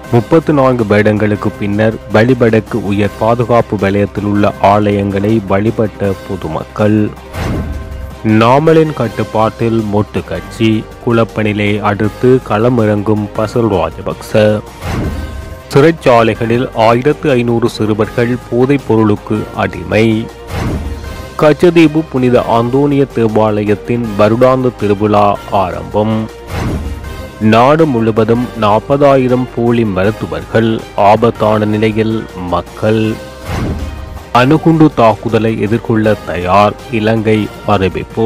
முப்பத்து நான்கு வருடங்களுக்கு பின்னர் வழிபடக்கு உயர் பாதுகாப்பு வலயத்தில் உள்ள ஆலயங்களை வழிபட்ட பொதுமக்கள் நாமலின் கட்டுப்பாட்டில் மொட்டு கட்சி குழப்பநிலையை அடுத்து களமிறங்கும் பசல் ராஜபக்ச சிறைச்சாலைகளில் ஆயிரத்து ஐநூறு சிறுவர்கள் போதைப் பொருளுக்கு அடிமை கச்சதீபு புனித அந்தோனிய தேவாலயத்தின் வருடாந்த திருவிழா ஆரம்பம் நாடு முழுவதும் நாற்பதாயிரம் போலி மருத்துவர்கள் ஆபத்தான நிலையில் மக்கள் அணுகுண்டு தாக்குதலை எதிர்கொள்ள தயார் இலங்கை அறிவிப்பு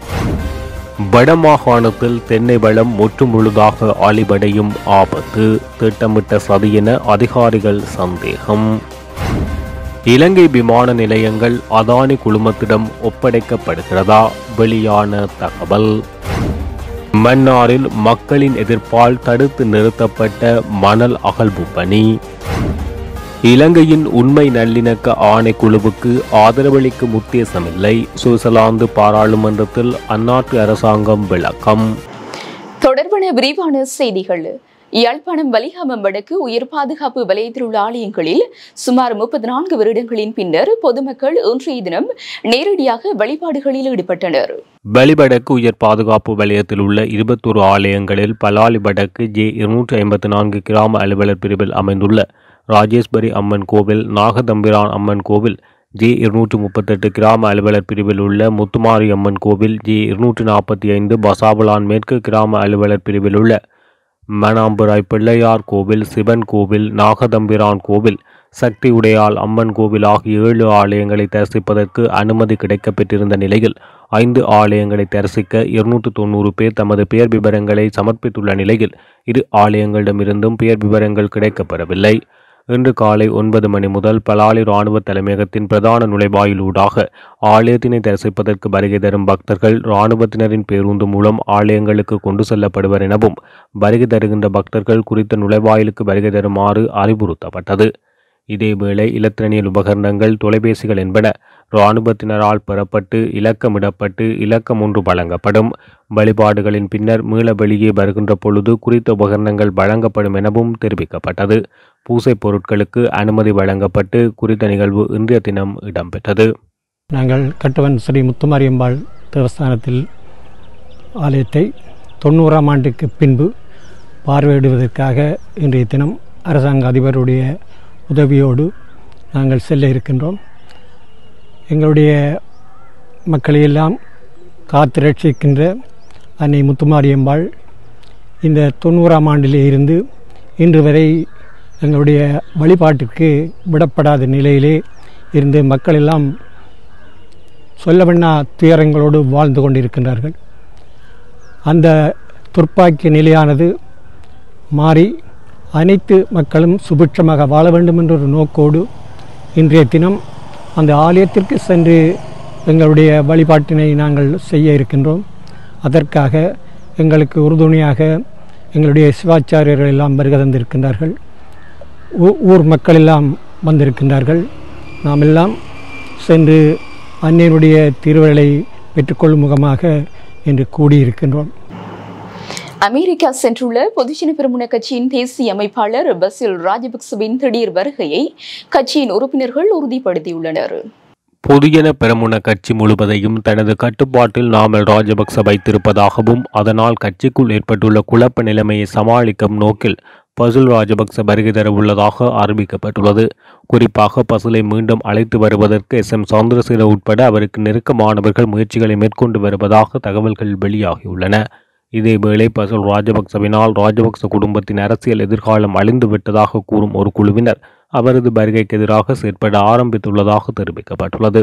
வடமாகாணத்தில் தென்னை வளம் முற்றுமுழுதாக அழிவடையும் ஆபத்து திட்டமிட்ட சதி என அதிகாரிகள் சந்தேகம் இலங்கை விமான நிலையங்கள் அதானி குழுமத்திடம் ஒப்படைக்கப்படுகிறதா வெளியான தகவல் மன்னாரில் மக்களின் எதிர்ப்பால் தடுத்து நிறுத்தப்பட்ட மணல் அகழ்வு பணி இலங்கையின் உண்மை நல்லிணக்க ஆணைக்குழுவுக்கு ஆதரவளிக்கும் உத்தேசமில்லை சுவிட்சர்லாந்து பாராளுமன்றத்தில் அந்நாட்டு அரசாங்கம் விளக்கம் தொடர்பான விரிவான செய்திகள் யாழ்ப்பாணம் வலிகாமம் வடக்கு உயர் பாதுகாப்பு வலயத்தில் உள்ள ஆலயங்களில் சுமார் முப்பத்தி நான்கு வருடங்களின் பின்னர் பொதுமக்கள் இன்றைய தினம் நேரடியாக வழிபாடுகளில் ஈடுபட்டனர் வலிபடக்கு உயர் பாதுகாப்பு வலயத்தில் உள்ள இருபத்தொரு ஆலயங்களில் பலாலி வடக்கு ஜே இருநூற்றி ஐம்பத்தி நான்கு கிராம அலுவலர் பிரிவில் அமைந்துள்ள ராஜேஸ்வரி அம்மன் கோவில் நாகதம்பிரான் அம்மன் கோவில் ஜே இருநூற்று முப்பத்தெட்டு கிராம அலுவலர் பிரிவில் உள்ள முத்துமாரி அம்மன் கோவில் ஜே இருநூற்று நாற்பத்தி ஐந்து பசாபலான் மேற்கு கிராம அலுவலர் பிரிவில் உள்ள மணாம்புராய் பிள்ளையார் கோவில் சிவன் கோவில் நாகதம்பிரான் கோவில் சக்தி உடையாள் அம்மன் கோவில் ஆகிய ஏழு ஆலயங்களை தரிசிப்பதற்கு அனுமதி கிடைக்கப்பெற்றிருந்த நிலையில் ஐந்து ஆலயங்களை தரிசிக்க இருநூற்று தொண்ணூறு பேர் தமது பெயர் விவரங்களை சமர்ப்பித்துள்ள நிலையில் இரு ஆலயங்களிடமிருந்தும் பெயர் விவரங்கள் கிடைக்கப்பெறவில்லை இன்று காலை ஒன்பது மணி முதல் பலாலி இராணுவ தலைமையகத்தின் பிரதான நுழைவாயிலூடாக ஆலயத்தினை தரிசிப்பதற்கு வருகை தரும் பக்தர்கள் இராணுவத்தினரின் பேருந்து மூலம் ஆலயங்களுக்கு கொண்டு செல்லப்படுவர் எனவும் வருகை தருகின்ற பக்தர்கள் குறித்த நுழைவாயிலுக்கு வருகை தருமாறு அறிவுறுத்தப்பட்டது இதேவேளை இலத்திரனியல் உபகரணங்கள் தொலைபேசிகள் என்பன இராணுவத்தினரால் பெறப்பட்டு இலக்கமிடப்பட்டு இலக்கம் ஒன்று வழங்கப்படும் வழிபாடுகளின் பின்னர் மீள வெளியே வருகின்ற பொழுது குறித்த உபகரணங்கள் வழங்கப்படும் எனவும் தெரிவிக்கப்பட்டது பூசைப் பொருட்களுக்கு அனுமதி வழங்கப்பட்டு குறித்த நிகழ்வு இன்றைய தினம் இடம்பெற்றது நாங்கள் கட்டுவன் ஸ்ரீ முத்துமாரியம்பாள் தேவஸ்தானத்தில் ஆலயத்தை தொண்ணூறாம் ஆண்டுக்கு பின்பு பார்வையிடுவதற்காக இன்றைய தினம் அரசாங்க அதிபருடைய உதவியோடு நாங்கள் செல்ல இருக்கின்றோம் எங்களுடைய மக்களையெல்லாம் காத்து ரட்சிக்கின்ற அன்னை முத்துமாரியம்பாள் இந்த தொண்ணூறாம் ஆண்டிலே இருந்து இன்று வரை எங்களுடைய வழிபாட்டிற்கு விடப்படாத நிலையிலே இருந்து மக்கள் எல்லாம் சொல்லவண்ணா துயரங்களோடு வாழ்ந்து கொண்டிருக்கின்றார்கள் அந்த துர்ப்பாக்கிய நிலையானது மாறி அனைத்து மக்களும் சுபிட்சமாக வாழ வேண்டும் என்ற ஒரு நோக்கோடு இன்றைய தினம் அந்த ஆலயத்திற்கு சென்று எங்களுடைய வழிபாட்டினை நாங்கள் செய்ய இருக்கின்றோம் அதற்காக எங்களுக்கு உறுதுணையாக எங்களுடைய சிவாச்சாரியர்கள் எல்லாம் வருகை தந்திருக்கின்றார்கள் ஊ- ஊர் மக்கள் எல்லாம் வந்திருக்கின்றார்கள் நாம் எல்லாம் சென்று அன்னையனுடைய திருவருளை பெற்றுக்கொள்ளும் முகமாக இன்று கூடியிருக்கின்றோம் அமெரிக்கா சென்றுள்ள பொதுஜன பெருமுன கட்சியின் தேசிய அமைப்பாளர் பசில் ராஜபக்சவின் திடீர் வருகையை கட்சியின் உறுப்பினர்கள் உறுதிப்படுத்தியுள்ளனர் பொதுஜன பெரமுன கட்சி முழுவதையும் தனது கட்டுப்பாட்டில் நாமல் ராஜபக்ச வைத்திருப்பதாகவும் அதனால் கட்சிக்குள் ஏற்பட்டுள்ள குழப்ப நிலைமையை சமாளிக்கும் நோக்கில் பசுல் ராஜபக்ச வருகை தர உள்ளதாக அறிவிக்கப்பட்டுள்ளது குறிப்பாக பசுலை மீண்டும் அழைத்து வருவதற்கு எஸ் எம் சந்திரசேன உட்பட அவருக்கு நெருக்கமானவர்கள் முயற்சிகளை மேற்கொண்டு வருவதாக தகவல்கள் வெளியாகியுள்ளன இதேவேளை பசுல் ராஜபக்சவினால் ராஜபக்ச குடும்பத்தின் அரசியல் எதிர்காலம் அழிந்து விட்டதாக கூறும் ஒரு குழுவினர் அவரது வருகைக்கு எதிராக செயற்பட ஆரம்பித்துள்ளதாக தெரிவிக்கப்பட்டுள்ளது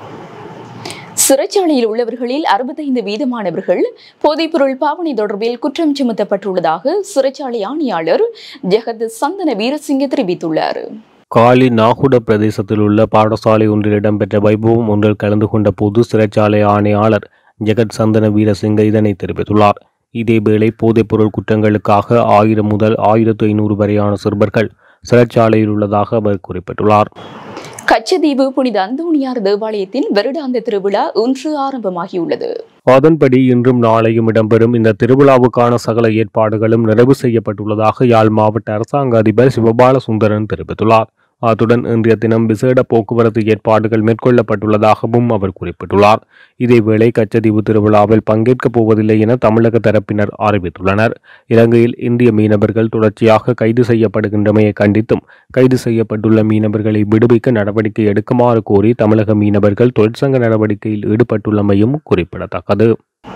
சிறைச்சாலையில் உள்ளவர்களில் அறுபத்தைந்து வீதமானவர்கள் போதைப்பொருள் பாவனை தொடர்பில் குற்றம் சுமத்தப்பட்டுள்ளதாக சிறைச்சாலை ஆணையாளர் ஜெகத் சந்தன வீரசிங்க தெரிவித்துள்ளார் காலி நாகுட பிரதேசத்தில் உள்ள பாடசாலை ஒன்றில் இடம்பெற்ற வைபவம் ஒன்றில் கலந்து கொண்ட பொது சிறைச்சாலை ஆணையாளர் ஜெகத் சந்தன வீரசிங்க இதனை தெரிவித்துள்ளார் இதேவேளை போதைப்பொருள் குற்றங்களுக்காக ஆயிரம் முதல் ஆயிரத்து ஐநூறு வரையான சிறுவர்கள் சிறைச்சாலையில் உள்ளதாக அவர் குறிப்பிட்டுள்ளார் கச்சதீவு புனித அந்தோணியார் தேவாலயத்தின் வருடாந்த திருவிழா இன்று ஆரம்பமாகியுள்ளது அதன்படி இன்றும் நாளையும் இடம்பெறும் இந்த திருவிழாவுக்கான சகல ஏற்பாடுகளும் நிறைவு செய்யப்பட்டுள்ளதாக யாழ் மாவட்ட அரசாங்க அதிபர் சிவபால சுந்தரன் தெரிவித்துள்ளார் அத்துடன் இன்றைய தினம் விசேட போக்குவரத்து ஏற்பாடுகள் மேற்கொள்ளப்பட்டுள்ளதாகவும் அவர் குறிப்பிட்டுள்ளார் இதேவேளை கச்சதீவு திருவிழாவில் பங்கேற்கப் போவதில்லை என தமிழக தரப்பினர் அறிவித்துள்ளனர் இலங்கையில் இந்திய மீனவர்கள் தொடர்ச்சியாக கைது செய்யப்படுகின்றமையை கண்டித்தும் கைது செய்யப்பட்டுள்ள மீனவர்களை விடுவிக்க நடவடிக்கை எடுக்குமாறு கோரி தமிழக மீனவர்கள் தொழிற்சங்க நடவடிக்கையில் ஈடுபட்டுள்ளமையும் குறிப்பிடத்தக்கது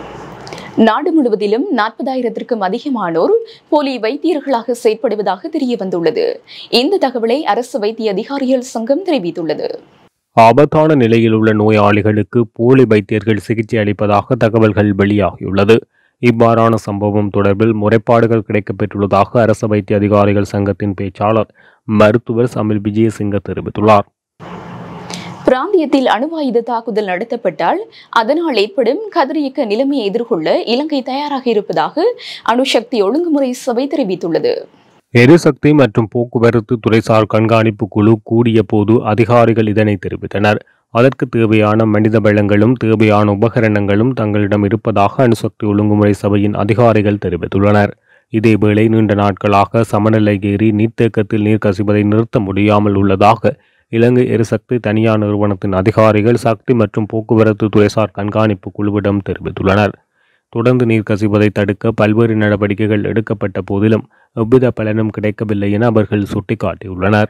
நாடு முழுவதிலும் நாற்பதாயிரத்திற்கும் அதிகமானோர் போலி வைத்தியர்களாக செயற்படுவதாக தெரிய வந்துள்ளது இந்த தகவலை அரசு வைத்திய அதிகாரிகள் சங்கம் தெரிவித்துள்ளது ஆபத்தான நிலையில் உள்ள நோயாளிகளுக்கு போலி வைத்தியர்கள் சிகிச்சை அளிப்பதாக தகவல்கள் வெளியாகியுள்ளது இவ்வாறான சம்பவம் தொடர்பில் முறைப்பாடுகள் கிடைக்கப்பெற்றுள்ளதாக அரசு வைத்திய அதிகாரிகள் சங்கத்தின் பேச்சாளர் மருத்துவர் சமில் விஜயசிங்க தெரிவித்துள்ளார் பிராந்தியத்தில் அணுவாயுத தாக்குதல் நடத்தப்பட்டால் அதனால் ஏற்படும் கதிரியக்க நிலைமையை எதிர்கொள்ள இலங்கை தயாராக இருப்பதாக அணுசக்தி ஒழுங்குமுறை சபை தெரிவித்துள்ளது எரிசக்தி மற்றும் போக்குவரத்து துறைசார் கண்காணிப்பு குழு கூடிய போது அதிகாரிகள் இதனை தெரிவித்தனர் அதற்கு தேவையான மனித வளங்களும் தேவையான உபகரணங்களும் தங்களிடம் இருப்பதாக அணுசக்தி ஒழுங்குமுறை சபையின் அதிகாரிகள் தெரிவித்துள்ளனர் இதேவேளை நீண்ட நாட்களாக சமநிலை ஏறி நீர்த்தேக்கத்தில் நீர் கசிவதை நிறுத்த முடியாமல் உள்ளதாக இலங்கை எரிசக்தி தனியார் நிறுவனத்தின் அதிகாரிகள் சக்தி மற்றும் போக்குவரத்து துறைசார் கண்காணிப்பு குழுவிடம் தெரிவித்துள்ளனர் தொடர்ந்து நீர் கசிவதை தடுக்க பல்வேறு நடவடிக்கைகள் எடுக்கப்பட்ட போதிலும் எவ்வித பலனும் கிடைக்கவில்லை என அவர்கள் சுட்டிக்காட்டியுள்ளனர்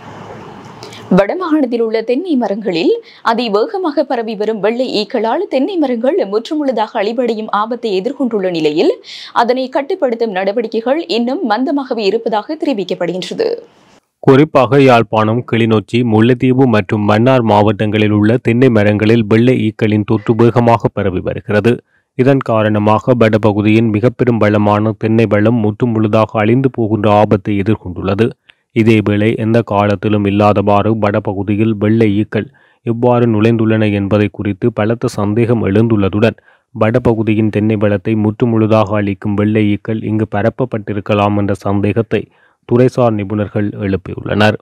வடமாகாணத்தில் உள்ள தென்னை மரங்களில் அதிவேகமாக பரவி வரும் வெள்ளை ஈக்களால் தென்னை மரங்கள் முற்றுமுழுதாக அழிவடையும் ஆபத்தை எதிர்கொண்டுள்ள நிலையில் அதனை கட்டுப்படுத்தும் நடவடிக்கைகள் இன்னும் மந்தமாகவே இருப்பதாக தெரிவிக்கப்படுகின்றது குறிப்பாக யாழ்ப்பாணம் கிளிநொச்சி முல்லைத்தீவு மற்றும் மன்னார் மாவட்டங்களில் உள்ள தென்னை மரங்களில் வெள்ளை ஈக்களின் தொற்று வேகமாக பரவி வருகிறது இதன் காரணமாக வடபகுதியின் மிக பெரும் வளமான தென்னை வளம் முற்றுமுழுதாக அழிந்து போகின்ற ஆபத்தை எதிர்கொண்டுள்ளது இதேவேளை எந்த காலத்திலும் இல்லாதவாறு வடபகுதியில் வெள்ளை ஈக்கள் எவ்வாறு நுழைந்துள்ளன என்பதை குறித்து பலத்த சந்தேகம் எழுந்துள்ளதுடன் வடபகுதியின் தென்னை வளத்தை முற்றுமுழுதாக அளிக்கும் வெள்ளை ஈக்கள் இங்கு பரப்பப்பட்டிருக்கலாம் என்ற சந்தேகத்தை துறைசார் நிபுணர்கள் எழுப்பியுள்ளனர்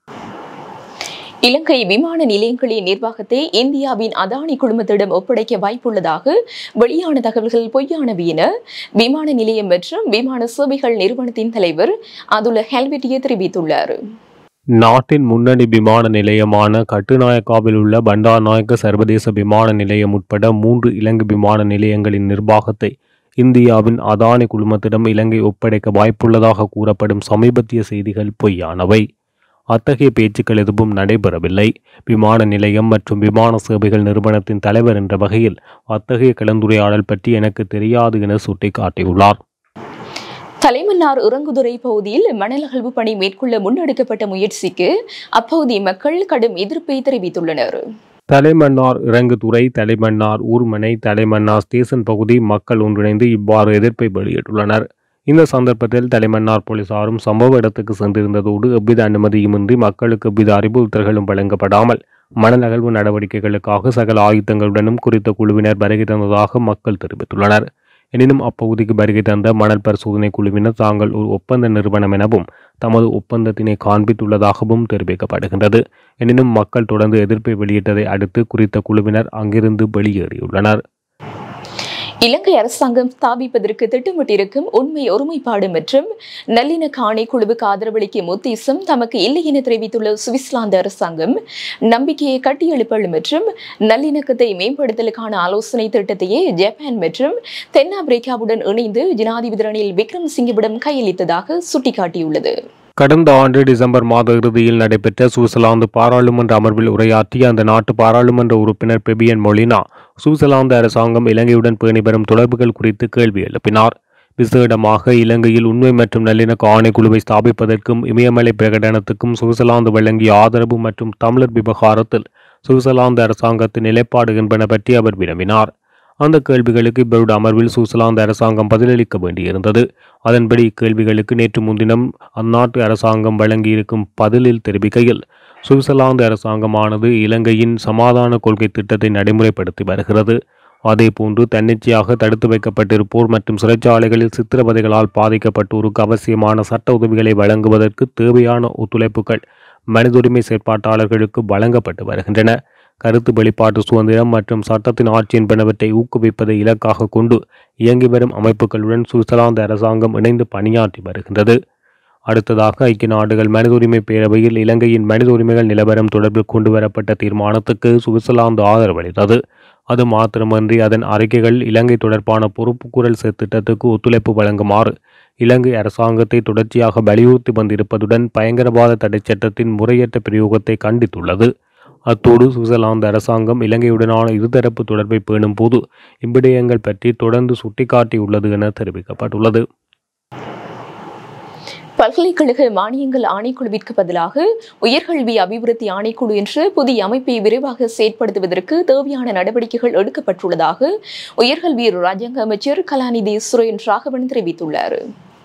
இலங்கை விமான நிலையங்களின் நிர்வாகத்தை இந்தியாவின் அதானி குழுமத்திடம் ஒப்படைக்க வாய்ப்புள்ளதாக வெளியான தகவல்கள் பொய்யானவை என விமான நிலையம் மற்றும் விமான சேவைகள் நிறுவனத்தின் தலைவர் அதுல ஹெல்வெட்டியே தெரிவித்துள்ளார் நாட்டின் முன்னணி விமான நிலையமான கட்டுநாயக்காவில் உள்ள பண்டார்நாயக்க சர்வதேச விமான நிலையம் உட்பட மூன்று இலங்கை விமான நிலையங்களின் நிர்வாகத்தை இந்தியாவின் அதானி குழுமத்திடம் இலங்கை ஒப்படைக்க வாய்ப்புள்ளதாக கூறப்படும் சமீபத்திய செய்திகள் பொய்யானவை அத்தகைய பேச்சுக்கள் எதுவும் நடைபெறவில்லை விமான நிலையம் மற்றும் விமான சேவைகள் நிறுவனத்தின் தலைவர் என்ற வகையில் அத்தகைய கலந்துரையாடல் பற்றி எனக்கு தெரியாது என சுட்டிக்காட்டியுள்ளார் தலைமன்னார் இறங்குதுறை பகுதியில் மணல் அகழ்வு பணி மேற்கொள்ள முன்னெடுக்கப்பட்ட முயற்சிக்கு அப்பகுதி மக்கள் கடும் எதிர்ப்பை தெரிவித்துள்ளனர் தலைமன்னார் இறங்குதுறை தலைமன்னார் ஊர்மனை தலைமன்னார் ஸ்டேஷன் பகுதி மக்கள் ஒன்றிணைந்து இவ்வாறு எதிர்ப்பை வெளியிட்டுள்ளனர் இந்த சந்தர்ப்பத்தில் தலைமன்னார் போலீசாரும் சம்பவ இடத்துக்கு சென்றிருந்ததோடு எவ்வித அனுமதியுமின்றி மக்களுக்கு எவ்வித அறிவுறுத்தல்களும் வழங்கப்படாமல் மணல் அகழ்வு நடவடிக்கைகளுக்காக சகல ஆயுதங்களுடனும் குறித்த குழுவினர் வருகை தந்ததாக மக்கள் தெரிவித்துள்ளனர் எனினும் அப்பகுதிக்கு வருகை தந்த மணல் பரிசோதனை குழுவினர் தாங்கள் ஒரு ஒப்பந்த நிறுவனம் எனவும் தமது ஒப்பந்தத்தினை காண்பித்துள்ளதாகவும் தெரிவிக்கப்படுகின்றது எனினும் மக்கள் தொடர்ந்து எதிர்ப்பை வெளியிட்டதை அடுத்து குறித்த குழுவினர் அங்கிருந்து வெளியேறியுள்ளனர் இலங்கை அரசாங்கம் ஸ்தாபிப்பதற்கு திட்டமிட்டிருக்கும் உண்மை ஒருமைப்பாடு மற்றும் நல்லிணக்க ஆணைக்குழுவுக்கு ஆதரவளிக்கும் உத்தேசம் தமக்கு இல்லை என தெரிவித்துள்ள சுவிட்சர்லாந்து அரசாங்கம் நம்பிக்கையை கட்டியெழுப்பல் மற்றும் நல்லிணக்கத்தை மேம்படுத்தலுக்கான ஆலோசனை திட்டத்தையே ஜப்பான் மற்றும் தென்னாப்பிரிக்காவுடன் இணைந்து ஜனாதிபதி ரணில் விக்ரமசிங்கவிடம் கையளித்ததாக சுட்டிக்காட்டியுள்ளது கடந்த ஆண்டு டிசம்பர் மாத இறுதியில் நடைபெற்ற சுவிட்சர்லாந்து பாராளுமன்ற அமர்வில் உரையாற்றிய அந்த நாட்டு பாராளுமன்ற உறுப்பினர் பெபியன் மொலினா சுவிட்சர்லாந்து அரசாங்கம் இலங்கையுடன் பேணி வரும் தொடர்புகள் குறித்து கேள்வி எழுப்பினார் விசேடமாக இலங்கையில் உண்மை மற்றும் நல்லிணக்க ஆணைக்குழுவை ஸ்தாபிப்பதற்கும் இமயமலை பிரகடனத்துக்கும் சுவிட்சர்லாந்து வழங்கிய ஆதரவு மற்றும் தமிழர் விவகாரத்தில் சுவிட்சர்லாந்து அரசாங்கத்தின் நிலைப்பாடு என்பன பற்றி அவர் வினவினார் அந்த கேள்விகளுக்கு இவருடைய அமர்வில் சுவிட்சர்லாந்து அரசாங்கம் பதிலளிக்க வேண்டியிருந்தது அதன்படி இக்கேள்விகளுக்கு நேற்று முன்தினம் அந்நாட்டு அரசாங்கம் வழங்கியிருக்கும் பதிலில் தெரிவிக்கையில் சுவிட்சர்லாந்து அரசாங்கமானது இலங்கையின் சமாதான கொள்கை திட்டத்தை நடைமுறைப்படுத்தி வருகிறது அதேபோன்று தன்னிச்சையாக தடுத்து வைக்கப்பட்டிருப்போர் மற்றும் சிறைச்சாலைகளில் சித்திரவதைகளால் பாதிக்கப்பட்டோருக்கு அவசியமான சட்ட உதவிகளை வழங்குவதற்கு தேவையான ஒத்துழைப்புகள் மனித உரிமை செயற்பாட்டாளர்களுக்கு வழங்கப்பட்டு வருகின்றன கருத்து வெளிப்பாட்டு சுதந்திரம் மற்றும் சட்டத்தின் ஆட்சி என்பனவற்றை ஊக்குவிப்பதை இலக்காக கொண்டு இயங்கி வரும் அமைப்புகளுடன் சுவிட்சர்லாந்து அரசாங்கம் இணைந்து பணியாற்றி வருகின்றது அடுத்ததாக ஐக்கிய நாடுகள் மனித உரிமை பேரவையில் இலங்கையின் மனித உரிமைகள் நிலவரம் தொடர்பில் கொண்டுவரப்பட்ட தீர்மானத்துக்கு சுவிட்சர்லாந்து ஆதரவளித்தது அது மாத்திரமன்றி அதன் அறிக்கைகள் இலங்கை தொடர்பான பொறுப்புக்கூறல் திட்டத்துக்கு ஒத்துழைப்பு வழங்குமாறு இலங்கை அரசாங்கத்தை தொடர்ச்சியாக வலியுறுத்தி வந்திருப்பதுடன் பயங்கரவாத தடைச் சட்டத்தின் முறையற்ற பிரயோகத்தை கண்டித்துள்ளது அத்தோடு சுவிட்சர்லாந்து அரசாங்கம் இலங்கையுடனான இருதரப்பு தொடர்பை பேணும் போது இவ்விடயங்கள் பற்றி தொடர்ந்து சுட்டிக்காட்டியுள்ளது என தெரிவிக்கப்பட்டுள்ளது பல்கலைக்கழக மானியங்கள் ஆணைக்குழுவிற்கு பதிலாக உயர்கல்வி அபிவிருத்தி ஆணைக்குழு என்ற புதிய அமைப்பை விரைவாக செயற்படுத்துவதற்கு தேவையான நடவடிக்கைகள் எடுக்கப்பட்டுள்ளதாக உயர்கல்வி ராஜாங்க அமைச்சர் கலாநிதி சுரேன் ராகவன் தெரிவித்துள்ளார்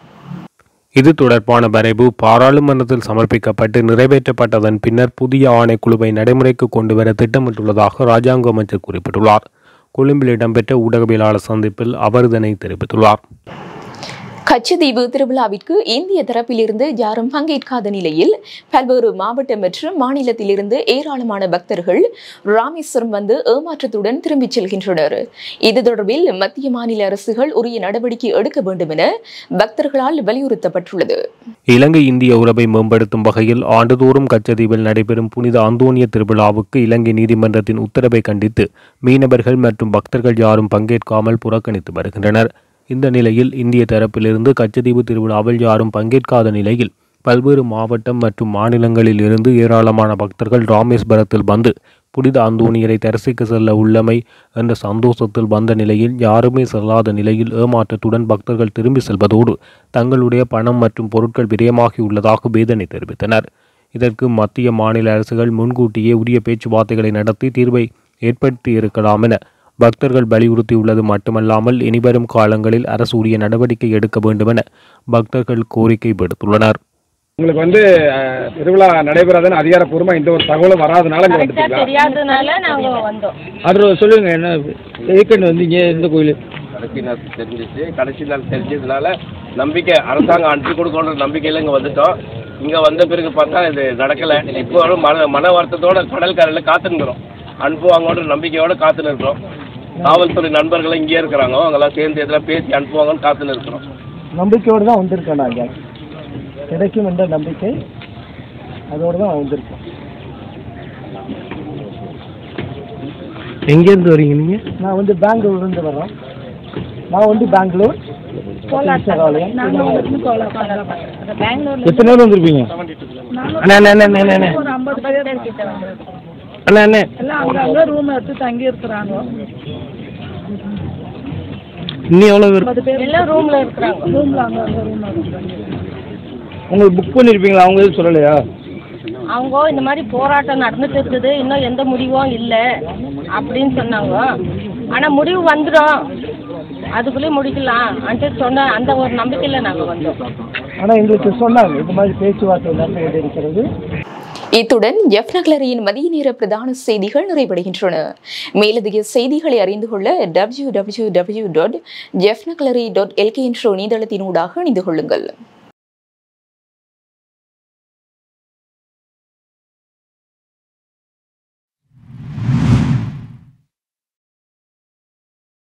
இது தொடர்பான வரைவு பாராளுமன்றத்தில் சமர்ப்பிக்கப்பட்டு நிறைவேற்றப்பட்டதன் பின்னர் புதிய ஆணைக்குழுவை நடைமுறைக்கு கொண்டுவர திட்டமிட்டுள்ளதாக ராஜாங்க அமைச்சர் குறிப்பிட்டுள்ளார் கொழும்பில் இடம்பெற்ற ஊடகவியலாளர் சந்திப்பில் அவர் இதனை தெரிவித்துள்ளார் கச்சதீவு திருவிழாவிற்கு இந்திய தரப்பிலிருந்து யாரும் பங்கேற்காத நிலையில் பல்வேறு மாவட்டம் மற்றும் மாநிலத்திலிருந்து ஏராளமான பக்தர்கள் ராமேஸ்வரம் வந்து ஏமாற்றத்துடன் திரும்பிச் செல்கின்றனர் இது தொடர்பில் மத்திய மாநில அரசுகள் உரிய நடவடிக்கை எடுக்க வேண்டும் என பக்தர்களால் வலியுறுத்தப்பட்டுள்ளது இலங்கை இந்திய உறவை மேம்படுத்தும் வகையில் ஆண்டுதோறும் கச்சதீவில் நடைபெறும் புனித அந்தோனிய திருவிழாவுக்கு இலங்கை நீதிமன்றத்தின் உத்தரவை கண்டித்து மீனவர்கள் மற்றும் பக்தர்கள் யாரும் பங்கேற்காமல் புறக்கணித்து வருகின்றனர் இந்த நிலையில் இந்திய தரப்பிலிருந்து கச்சதீவு திருவிழாவில் யாரும் பங்கேற்காத நிலையில் பல்வேறு மாவட்டம் மற்றும் மாநிலங்களில் இருந்து ஏராளமான பக்தர்கள் ராமேஸ்வரத்தில் வந்து புனித அந்தோணியரை தரிசிக்க செல்ல உள்ளமை என்ற சந்தோஷத்தில் வந்த நிலையில் யாருமே செல்லாத நிலையில் ஏமாற்றத்துடன் பக்தர்கள் திரும்பி செல்வதோடு தங்களுடைய பணம் மற்றும் பொருட்கள் விரயமாகியுள்ளதாக வேதனை தெரிவித்தனர் இதற்கு மத்திய மாநில அரசுகள் முன்கூட்டியே உரிய பேச்சுவார்த்தைகளை நடத்தி தீர்வை ஏற்படுத்தி இருக்கலாம் என பக்தர்கள் வலியுறுத்தியுள்ளது மட்டுமல்லாமல் இனிவரும் காலங்களில் அரசு உரிய நடவடிக்கை எடுக்க வேண்டுமென பக்தர்கள் கோரிக்கை விடுத்துள்ளனர் உங்களுக்கு வந்து அஹ், திருவிழா நடைபெறாதுன்னு அதிகாரப்பூர்வமா எந்த ஒரு தகவலும் வராதனால இங்க கரெக்டாக வந்துட்டீங்களா தெரியாதனால நாங்க வந்தோம் அது சொல்லுங்க என்ன எதுக்குன்னு வந்தீங்க எந்த கோயில் கடைசி நாள் தெரிஞ்சிச்சு கடைசி நாள் தெரிஞ்சதுனால நம்பிக்கை அரசாங்கம் அனுப்பி கொடுக்கணுன்ற நம்பிக்கையில் இங்கே வந்துட்டோம் இங்கே வந்த பிறகு பார்த்தா இது நடக்கலை இப்போ மன மன வருத்தத்தோட கடல் கரையில் காத்துனுக்குறோம் அனுப்புவாங்கன்ற நம்பிக்கையோட காத்துன்னு இருக்கிறோம் காவல்துறை நண்பர்கள் இங்கேயே இருக்கிறாங்க அவங்கெல்லாம் சேர்ந்து எதில் பேசி அனுப்புவாங்கன்னு காத்துன்னு இருக்கிறோம் நம்பிக்கையோடு தான் வந்திருக்கோம் நாங்கள் கிடைக்கும் என்ற நம்பிக்கை அதோடு தான் வந்திருக்கோம் எங்கேருந்து வரீங்க நீங்கள் நான் வந்து பெங்களூர்லேருந்து வர்றோம் நான் வந்து பெங்களூர் ஆலயம் பெங்களூர்ல எத்தனை நேரம் வந்திருப்பீங்க அண்ணா அண்ணா அண்ணா அண்ணா அண்ணா ஒரு ஐம்பது பேர் கிட்ட வந்திருக்கோம் அண்ணா அண்ணா எல்லாம் அங்கங்க ரூம் எடுத்து தங்கி இருக்கிறாங்க இன்னும் எவ்வளோ பேர் ஐம்பது பேர் எல்லாம் ரூம்ல இருக்கிறாங்க ரூம்ல அங்கங்க ரூம் இருக்கிறாங்க உங்களுக்கு புக் பண்ணியிருப்பீங்களா அவங்க எதுவும் சொல்லலையா அவங்க இந்த மாதிரி போராட்டம் நடந்துட்டு இருக்குது இன்னும் எந்த முடிவும் இல்லை அப்படின்னு சொன்னாங்க ஆனா முடிவு வந்துடும் அதுக்குள்ளே முடிக்கலாம் அன்ட்டு சொன்ன அந்த ஒரு நம்பிக்கையில நாங்க வந்தோம் ஆனால் எங்களுக்கு சொன்னாங்க இந்த மாதிரி பேச்சுவார்த்தை நடந்து கொண்டிருக்கிறது இத்துடன் எஃப் நகலரியின் மதிய நேர பிரதான செய்திகள் நிறைவடைகின்றன மேலதிக செய்திகளை அறிந்து கொள்ள W W W dot F நகலரி டாட் எல்கே என்ற இணையதளத்தினூடாக இணைந்து கொள்ளுங்கள்